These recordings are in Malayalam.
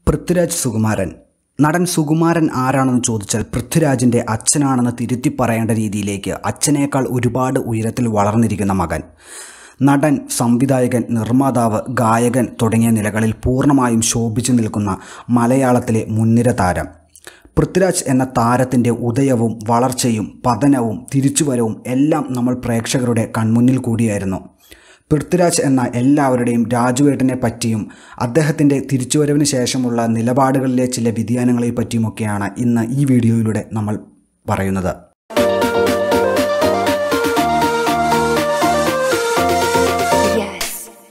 പൃഥ്വിരാജ് സുകുമാരൻ നടൻ സുകുമാരൻ ആരാണെന്ന് ചോദിച്ചാൽ പൃഥ്വിരാജിൻ്റെ അച്ഛനാണെന്ന് തിരുത്തി പറയേണ്ട രീതിയിലേക്ക് അച്ഛനേക്കാൾ ഒരുപാട് ഉയരത്തിൽ വളർന്നിരിക്കുന്ന മകൻ നടൻ സംവിധായകൻ നിർമ്മാതാവ് ഗായകൻ തുടങ്ങിയ നിലകളിൽ പൂർണ്ണമായും ശോഭിച്ചു നിൽക്കുന്ന മലയാളത്തിലെ മുൻനിര താരം പൃഥ്വിരാജ് എന്ന താരത്തിൻ്റെ ഉദയവും വളർച്ചയും പതനവും തിരിച്ചുവരവും എല്ലാം നമ്മൾ പ്രേക്ഷകരുടെ കൺമുന്നിൽ കൂടിയായിരുന്നു പൃഥ്വിരാജ് എന്ന എല്ലാവരുടെയും രാജുവേട്ടനെ പറ്റിയും അദ്ദേഹത്തിൻ്റെ തിരിച്ചുവരവിന് ശേഷമുള്ള നിലപാടുകളിലെ ചില വ്യതിയാനങ്ങളെ പറ്റിയുമൊക്കെയാണ് ഇന്ന് ഈ വീഡിയോയിലൂടെ നമ്മൾ പറയുന്നത് Yes.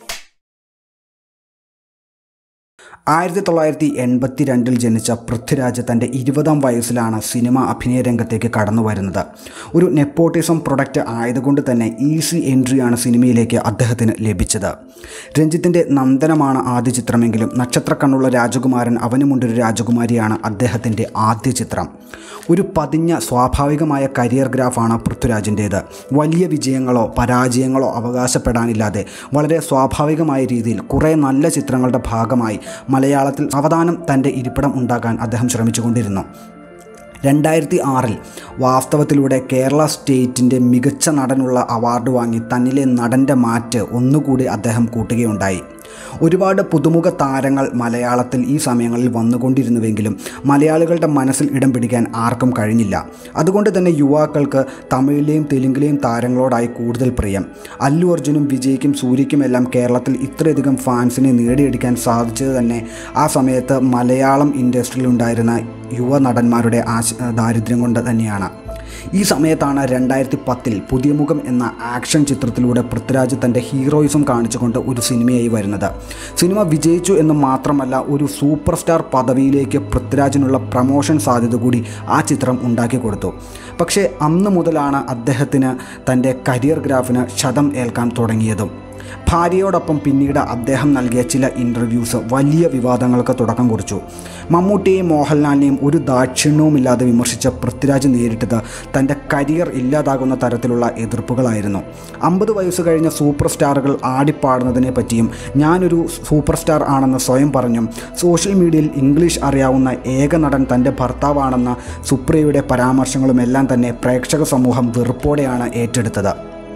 ആയിരത്തി തൊള്ളായിരത്തി എൺപത്തി രണ്ടിൽ ജനിച്ച പൃഥ്വിരാജ് തൻ്റെ ഇരുപതാം വയസ്സിലാണ് സിനിമ അഭിനയ രംഗത്തേക്ക് കടന്നു വരുന്നത് ഒരു നെപ്പോട്ടിസം പ്രൊഡക്റ്റ് ആയതുകൊണ്ട് തന്നെ ഈസി എൻട്രിയാണ് സിനിമയിലേക്ക് അദ്ദേഹത്തിന് ലഭിച്ചത് രഞ്ജിത്തിൻ്റെ നന്ദനമാണ് ആദ്യ ചിത്രമെങ്കിലും നക്ഷത്രക്കണ്ണുള്ള രാജകുമാരൻ അവനുമുണ്ടൊരു രാജകുമാരിയാണ് അദ്ദേഹത്തിൻ്റെ ആദ്യ ചിത്രം ഒരു പതിഞ്ഞ സ്വാഭാവികമായ കരിയർ ഗ്രാഫാണ് പൃഥ്വിരാജിൻ്റേത് വലിയ വിജയങ്ങളോ പരാജയങ്ങളോ അവകാശപ്പെടാനില്ലാതെ വളരെ സ്വാഭാവികമായ രീതിയിൽ കുറേ നല്ല ചിത്രങ്ങളുടെ ഭാഗമായി മലയാളത്തിൽ അവധാനം തൻ്റെ ഇരിപ്പിടം ഉണ്ടാക്കാൻ അദ്ദേഹം ശ്രമിച്ചുകൊണ്ടിരുന്നു രണ്ടായിരത്തി ആറിൽ വാസ്തവത്തിലൂടെ കേരള സ്റ്റേറ്റിൻ്റെ മികച്ച നടനുള്ള അവാർഡ് വാങ്ങി തന്നിലെ നടൻ്റെ മാറ്റ് ഒന്നുകൂടി അദ്ദേഹം കൂട്ടുകയുണ്ടായി ഒരുപാട് പുതുമുഖ താരങ്ങൾ മലയാളത്തിൽ ഈ സമയങ്ങളിൽ വന്നുകൊണ്ടിരുന്നുവെങ്കിലും മലയാളികളുടെ മനസ്സിൽ ഇടം പിടിക്കാൻ ആർക്കും കഴിഞ്ഞില്ല അതുകൊണ്ട് തന്നെ യുവാക്കൾക്ക് തമിഴിലെയും തെലുങ്കിലെയും താരങ്ങളോടായി കൂടുതൽ പ്രിയം അല്ലു അർജുനും വിജയ്ക്കും സൂര്യയ്ക്കുമെല്ലാം കേരളത്തിൽ ഇത്രയധികം ഫാൻസിനെ നേടിയെടുക്കാൻ സാധിച്ചത് തന്നെ ആ സമയത്ത് മലയാളം ഇൻഡസ്ട്രിയിൽ ഉണ്ടായിരുന്ന യുവ നടന്മാരുടെ ആശ ദാരിദ്ര്യം കൊണ്ട് തന്നെയാണ് ഈ സമയത്താണ് രണ്ടായിരത്തി പത്തിൽ പുതിയ മുഖം എന്ന ആക്ഷൻ ചിത്രത്തിലൂടെ പൃഥ്വിരാജ് തൻ്റെ ഹീറോയിസം കാണിച്ചുകൊണ്ട് ഒരു സിനിമയായി വരുന്നത് സിനിമ വിജയിച്ചു എന്ന് മാത്രമല്ല ഒരു സൂപ്പർ സ്റ്റാർ പദവിയിലേക്ക് പൃഥ്വിരാജിനുള്ള പ്രമോഷൻ സാധ്യത കൂടി ആ ചിത്രം ഉണ്ടാക്കി കൊടുത്തു പക്ഷേ അന്ന് മുതലാണ് അദ്ദേഹത്തിന് തൻ്റെ കരിയർ ഗ്രാഫിന് ക്ഷതം ഏൽക്കാൻ തുടങ്ങിയതും ഭാര്യയോടൊപ്പം പിന്നീട് അദ്ദേഹം നൽകിയ ചില ഇൻ്റർവ്യൂസ് വലിയ വിവാദങ്ങൾക്ക് തുടക്കം കുറിച്ചു മമ്മൂട്ടിയെയും മോഹൻലാലിനെയും ഒരു ദാക്ഷിണ്യവുമില്ലാതെ വിമർശിച്ച പൃഥ്വിരാജ് നേരിട്ടത് തൻ്റെ കരിയർ ഇല്ലാതാകുന്ന തരത്തിലുള്ള എതിർപ്പുകളായിരുന്നു അമ്പത് വയസ്സ് കഴിഞ്ഞ സൂപ്പർ സ്റ്റാറുകൾ ആടിപ്പാടുന്നതിനെ പറ്റിയും ഞാനൊരു സൂപ്പർ സ്റ്റാർ ആണെന്ന് സ്വയം പറഞ്ഞും സോഷ്യൽ മീഡിയയിൽ ഇംഗ്ലീഷ് അറിയാവുന്ന ഏക നടൻ തൻ്റെ ഭർത്താവാണെന്ന സുപ്രിയയുടെ പരാമർശങ്ങളുമെല്ലാം തന്നെ പ്രേക്ഷക സമൂഹം വെറുപ്പോടെയാണ് ഏറ്റെടുത്തത്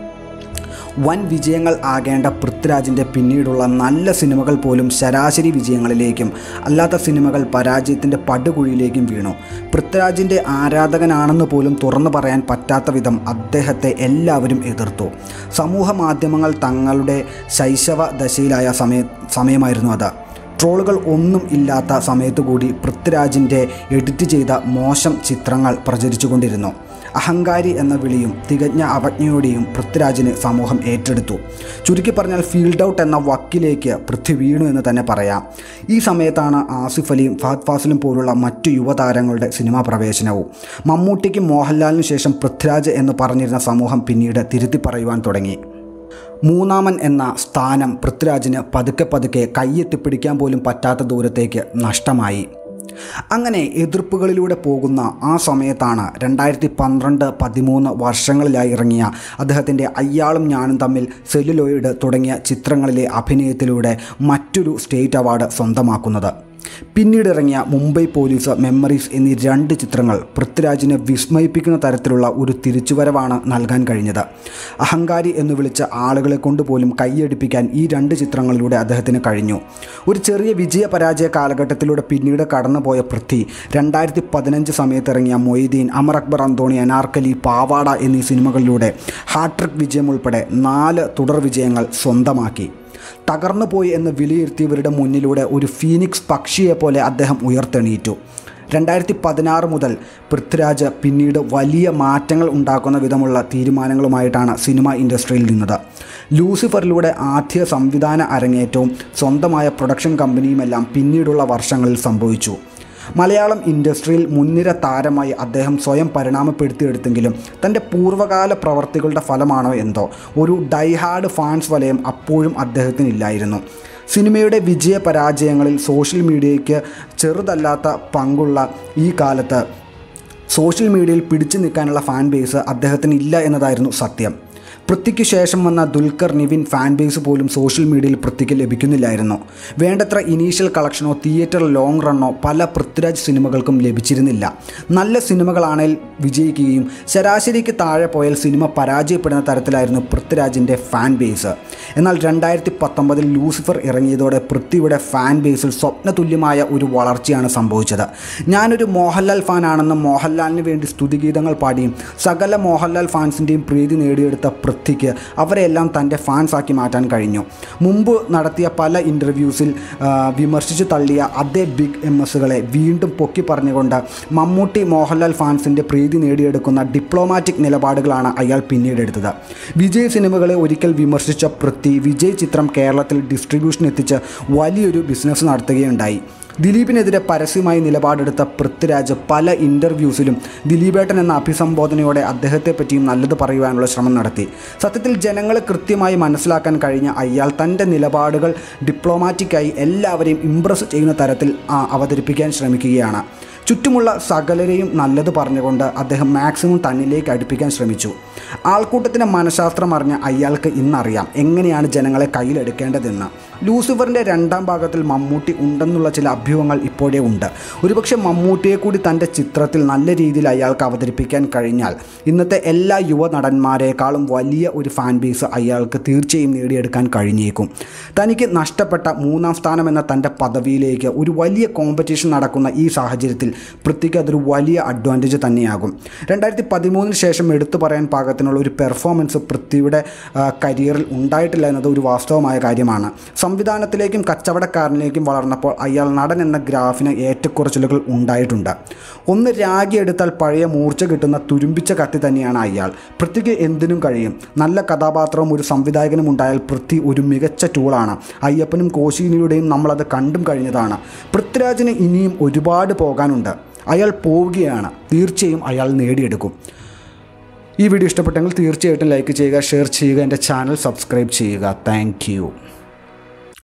വൻ വിജയങ്ങൾ ആകേണ്ട പൃഥ്വിരാജിൻ്റെ പിന്നീടുള്ള നല്ല സിനിമകൾ പോലും ശരാശരി വിജയങ്ങളിലേക്കും അല്ലാത്ത സിനിമകൾ പരാജയത്തിൻ്റെ പടുകുഴിയിലേക്കും വീണു പൃഥ്വിരാജിൻ്റെ ആരാധകനാണെന്ന് പോലും തുറന്നു പറയാൻ പറ്റാത്ത വിധം അദ്ദേഹത്തെ എല്ലാവരും എതിർത്തു സമൂഹ മാധ്യമങ്ങൾ തങ്ങളുടെ ശൈശവ ദശയിലായ സമയ സമയമായിരുന്നു അത് ട്രോളുകൾ ഒന്നും ഇല്ലാത്ത സമയത്തു കൂടി പൃഥ്വിരാജിൻ്റെ എഡിറ്റ് ചെയ്ത മോശം ചിത്രങ്ങൾ പ്രചരിച്ചുകൊണ്ടിരുന്നു അഹങ്കാരി എന്ന വിളിയും തികഞ്ഞ അവജ്ഞയോടെയും പൃഥ്വിരാജിന് സമൂഹം ഏറ്റെടുത്തു ചുരുക്കി പറഞ്ഞാൽ ഫീൽഡ് ഔട്ട് എന്ന വക്കിലേക്ക് പൃഥ്വി വീണു എന്ന് തന്നെ പറയാം ഈ സമയത്താണ് ആസിഫ് അലിയും ഫഹദ് ഫാസിലും പോലുള്ള മറ്റു യുവതാരങ്ങളുടെ സിനിമാ പ്രവേശനവും മമ്മൂട്ടിക്കും മോഹൻലാലിനു ശേഷം പൃഥ്വിരാജ് എന്ന് പറഞ്ഞിരുന്ന സമൂഹം പിന്നീട് തിരുത്തി പറയുവാൻ തുടങ്ങി മൂന്നാമൻ എന്ന സ്ഥാനം പൃഥ്വിരാജിന് പതുക്കെ പതുക്കെ കൈയെത്തിപ്പിടിക്കാൻ പോലും പറ്റാത്ത ദൂരത്തേക്ക് നഷ്ടമായി അങ്ങനെ എതിർപ്പുകളിലൂടെ പോകുന്ന ആ സമയത്താണ് രണ്ടായിരത്തി പന്ത്രണ്ട് പതിമൂന്ന് വർഷങ്ങളിലായി ഇറങ്ങിയ അദ്ദേഹത്തിൻ്റെ അയ്യാളും ഞാനും തമ്മിൽ സെല്ലുലോയിഡ് തുടങ്ങിയ ചിത്രങ്ങളിലെ അഭിനയത്തിലൂടെ മറ്റൊരു സ്റ്റേറ്റ് അവാർഡ് സ്വന്തമാക്കുന്നത് പിന്നീട് ഇറങ്ങിയ മുംബൈ പോലീസ് മെമ്മറീസ് എന്നീ രണ്ട് ചിത്രങ്ങൾ പൃഥ്വിരാജിനെ വിസ്മയിപ്പിക്കുന്ന തരത്തിലുള്ള ഒരു തിരിച്ചുവരവാണ് നൽകാൻ കഴിഞ്ഞത് അഹങ്കാരി എന്ന് വിളിച്ച ആളുകളെ കൊണ്ടുപോലും കൈയടിപ്പിക്കാൻ ഈ രണ്ട് ചിത്രങ്ങളിലൂടെ അദ്ദേഹത്തിന് കഴിഞ്ഞു ഒരു ചെറിയ വിജയ പരാജയ കാലഘട്ടത്തിലൂടെ പിന്നീട് കടന്നുപോയ പൃഥ്വി രണ്ടായിരത്തി പതിനഞ്ച് സമയത്ത് ഇറങ്ങിയ മൊയ്തീൻ അമർ അക്ബർ അന്തോണി അനാർക്കലി പാവാട എന്നീ സിനിമകളിലൂടെ ഹാട്രിക് വിജയം ഉൾപ്പെടെ നാല് തുടർ വിജയങ്ങൾ സ്വന്തമാക്കി തകർന്നു പോയി എന്ന് വിലയിരുത്തിയവരുടെ മുന്നിലൂടെ ഒരു ഫീനിക്സ് പക്ഷിയെ പോലെ അദ്ദേഹം ഉയർത്തെണീറ്റു രണ്ടായിരത്തി പതിനാറ് മുതൽ പൃഥ്വിരാജ് പിന്നീട് വലിയ മാറ്റങ്ങൾ ഉണ്ടാക്കുന്ന വിധമുള്ള തീരുമാനങ്ങളുമായിട്ടാണ് സിനിമ ഇൻഡസ്ട്രിയിൽ നിന്നത് ലൂസിഫറിലൂടെ ആദ്യ സംവിധാന അരങ്ങേറ്റവും സ്വന്തമായ പ്രൊഡക്ഷൻ കമ്പനിയുമെല്ലാം പിന്നീടുള്ള വർഷങ്ങളിൽ സംഭവിച്ചു മലയാളം ഇൻഡസ്ട്രിയിൽ മുൻനിര താരമായി അദ്ദേഹം സ്വയം പരിണാമപ്പെടുത്തിയെടുത്തെങ്കിലും തൻ്റെ പൂർവ്വകാല പ്രവർത്തികളുടെ ഫലമാണോ എന്തോ ഒരു ഡൈഹാർഡ് ഫാൻസ് വലയം അപ്പോഴും അദ്ദേഹത്തിനില്ലായിരുന്നു സിനിമയുടെ വിജയ പരാജയങ്ങളിൽ സോഷ്യൽ മീഡിയയ്ക്ക് ചെറുതല്ലാത്ത പങ്കുള്ള ഈ കാലത്ത് സോഷ്യൽ മീഡിയയിൽ പിടിച്ചു നിൽക്കാനുള്ള ഫാൻ ബേസ് അദ്ദേഹത്തിന് ഇല്ല എന്നതായിരുന്നു സത്യം പൃഥ്വിക്ക് ശേഷം വന്ന ദുൽഖർ നിവിൻ ഫാൻ ബേസ് പോലും സോഷ്യൽ മീഡിയയിൽ പൃഥ്വിക്ക് ലഭിക്കുന്നില്ലായിരുന്നു വേണ്ടത്ര ഇനീഷ്യൽ കളക്ഷനോ തിയേറ്റർ ലോങ് റണ്ണോ പല പൃഥ്വിരാജ് സിനിമകൾക്കും ലഭിച്ചിരുന്നില്ല നല്ല സിനിമകളാണെങ്കിൽ വിജയിക്കുകയും ശരാശരിക്ക് താഴെ പോയാൽ സിനിമ പരാജയപ്പെടുന്ന തരത്തിലായിരുന്നു പൃഥ്വിരാജിൻ്റെ ഫാൻ ബേസ് എന്നാൽ രണ്ടായിരത്തി പത്തൊമ്പതിൽ ലൂസിഫർ ഇറങ്ങിയതോടെ പൃഥ്വിയുടെ ഫാൻ ബേസിൽ സ്വപ്നതുല്യമായ ഒരു വളർച്ചയാണ് സംഭവിച്ചത് ഞാനൊരു മോഹൻലാൽ ഫാനാണെന്നും മോഹൻലാലിന് വേണ്ടി സ്തുതിഗീതങ്ങൾ പാടിയും സകല മോഹൻലാൽ ഫാൻസിൻ്റെയും പ്രീതി നേടിയെടുത്ത പൃഥ്വിക്ക് അവരെല്ലാം തൻ്റെ ഫാൻസാക്കി മാറ്റാൻ കഴിഞ്ഞു മുമ്പ് നടത്തിയ പല ഇൻ്റർവ്യൂസിൽ വിമർശിച്ചു തള്ളിയ അതേ ബിഗ് എം എസുകളെ വീണ്ടും പൊക്കി പറഞ്ഞുകൊണ്ട് മമ്മൂട്ടി മോഹൻലാൽ ഫാൻസിൻ്റെ പ്രീതി നേടിയെടുക്കുന്ന ഡിപ്ലോമാറ്റിക് നിലപാടുകളാണ് അയാൾ പിന്നീട് എടുത്തത് വിജയ് സിനിമകളെ ഒരിക്കൽ വിമർശിച്ച പൃഥ്വി വിജയ് ചിത്രം കേരളത്തിൽ ഡിസ്ട്രിബ്യൂഷൻ എത്തിച്ച് വലിയൊരു ബിസിനസ് നടത്തുകയുണ്ടായി ദിലീപിനെതിരെ പരസ്യമായി നിലപാടെടുത്ത പൃഥ്വിരാജ് പല ഇൻ്റർവ്യൂസിലും ദിലീപേട്ടൻ എന്ന അഭിസംബോധനയോടെ അദ്ദേഹത്തെപ്പറ്റിയും നല്ലത് പറയുവാനുള്ള ശ്രമം നടത്തി സത്യത്തിൽ ജനങ്ങളെ കൃത്യമായി മനസ്സിലാക്കാൻ കഴിഞ്ഞ അയാൾ തൻ്റെ നിലപാടുകൾ ഡിപ്ലോമാറ്റിക്കായി എല്ലാവരെയും ഇമ്പ്രസ് ചെയ്യുന്ന തരത്തിൽ ആ, അവതരിപ്പിക്കാൻ ശ്രമിക്കുകയാണ് ചുറ്റുമുള്ള സകലരെയും നല്ലത് പറഞ്ഞുകൊണ്ട് അദ്ദേഹം മാക്സിമം തന്നിലേക്ക് അടുപ്പിക്കാൻ ശ്രമിച്ചു ആൾക്കൂട്ടത്തിൻ്റെ മനഃശാസ്ത്രം അറിഞ്ഞ അയാൾക്ക് ഇന്നറിയാം എങ്ങനെയാണ് ജനങ്ങളെ കയ്യിലെടുക്കേണ്ടതെന്ന് ലൂസിഫറിൻ്റെ രണ്ടാം ഭാഗത്തിൽ മമ്മൂട്ടി ഉണ്ടെന്നുള്ള ചില അഭ്യൂഹങ്ങൾ ഇപ്പോഴേ ഉണ്ട് ഒരുപക്ഷെ മമ്മൂട്ടിയെ കൂടി തൻ്റെ ചിത്രത്തിൽ നല്ല രീതിയിൽ അയാൾക്ക് അവതരിപ്പിക്കാൻ കഴിഞ്ഞാൽ ഇന്നത്തെ എല്ലാ യുവ നടന്മാരെക്കാളും വലിയ ഒരു ഫാൻ ബേസ് അയാൾക്ക് തീർച്ചയായും നേടിയെടുക്കാൻ കഴിഞ്ഞേക്കും തനിക്ക് നഷ്ടപ്പെട്ട മൂന്നാം സ്ഥാനം എന്ന തൻ്റെ പദവിയിലേക്ക് ഒരു വലിയ കോമ്പറ്റീഷൻ നടക്കുന്ന ഈ സാഹചര്യത്തിൽ പൃഥ്വിക്ക് അതൊരു വലിയ അഡ്വാൻറ്റേജ് തന്നെയാകും രണ്ടായിരത്തി പതിമൂന്നിന് ശേഷം എടുത്തു പറയാൻ പാകത്തിനുള്ള ഒരു പെർഫോമൻസ് പൃഥ്വിയുടെ ആ, കരിയറിൽ ഉണ്ടായിട്ടില്ല എന്നത് ഒരു വാസ്തവമായ കാര്യമാണ് സംവിധാനത്തിലേക്കും കച്ചവടക്കാരനിലേക്കും വളർന്നപ്പോൾ അയാൾ നടൻ എന്ന ഗ്രാഫിന് ഏറ്റക്കുറച്ചിലുകൾ ഉണ്ടായിട്ടുണ്ട് ഒന്ന് രാഗി എടുത്താൽ പഴയ മൂർച്ച കിട്ടുന്ന തുരുമ്പിച്ച കത്തി തന്നെയാണ് അയാൾ പൃഥ്വിക്ക് എന്തിനും കഴിയും നല്ല കഥാപാത്രവും ഒരു സംവിധായകനും ഉണ്ടായാൽ പൃഥ്വി ഒരു മികച്ച ടൂളാണ് അയ്യപ്പനും കോശിനിയുടെയും നമ്മളത് കണ്ടും കഴിഞ്ഞതാണ് പൃഥ്വിരാജിന് ഇനിയും ഒരുപാട് പോകാനുണ്ട് അയാൾ പോവുകയാണ് തീർച്ചയായും അയാൾ നേടിയെടുക്കും ഈ വീഡിയോ ഇഷ്ടപ്പെട്ടെങ്കിൽ തീർച്ചയായിട്ടും ലൈക്ക് ചെയ്യുക ഷെയർ ചെയ്യുക എൻ്റെ ചാനൽ സബ്സ്ക്രൈബ് ചെയ്യുക താങ്ക്